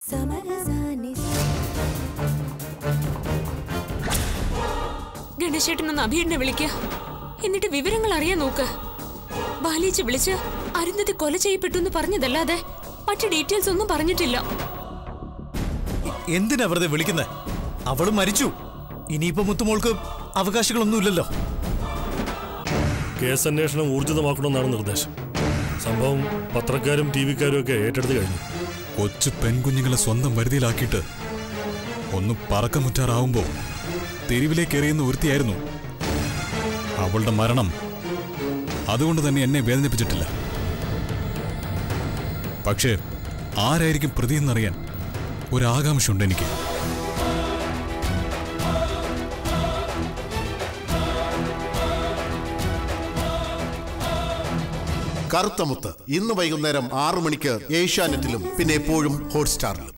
ഗണേശേട്ടനൊന്ന് അഭിയണ്ണെ വിളിക്ക എന്നിട്ട് വിവരങ്ങൾ അറിയാൻ നോക്ക് ബാലിച്ച് വിളിച്ച് അരുന്ധതി കൊല ചെയ്യപ്പെട്ടു എന്ന് പറഞ്ഞതല്ലാതെ മറ്റു ഡീറ്റെയിൽസ് ഒന്നും പറഞ്ഞിട്ടില്ല എന്തിനാ വെറുതെ വിളിക്കുന്നത് അവള് മരിച്ചു ഇനിയിപ്പോ മുത്തുമോൾക്ക് അവകാശങ്ങളൊന്നുമില്ലല്ലോ കേസ് അന്വേഷണം ഊർജിതമാക്കണമെന്നാണ് നിർദ്ദേശം സംഭവം പത്രക്കാരും ടി വിക്കാരും ഒക്കെ ഏറ്റെടുത്ത് കഴിഞ്ഞു കൊച്ചു പെൺകുഞ്ഞുങ്ങളെ സ്വന്തം വരുതിയിലാക്കിയിട്ട് ഒന്ന് പറക്കമുറ്റാറാവുമ്പോ തെരുവിലേക്ക് എറിയുന്ന ഒരുത്തിയായിരുന്നു അവളുടെ മരണം അതുകൊണ്ട് തന്നെ എന്നെ വേദനിപ്പിച്ചിട്ടില്ല പക്ഷേ ആരായിരിക്കും പ്രതിയെന്നറിയാൻ ഒരാകാംക്ഷയുണ്ട് എനിക്ക് കറുത്തമുത്ത് ഇന്ന് വൈകുന്നേരം ആറു മണിക്ക് ഏഷ്യാനെറ്റിലും പിന്നെ എപ്പോഴും ഹോട്ട്സ്റ്റാറിലും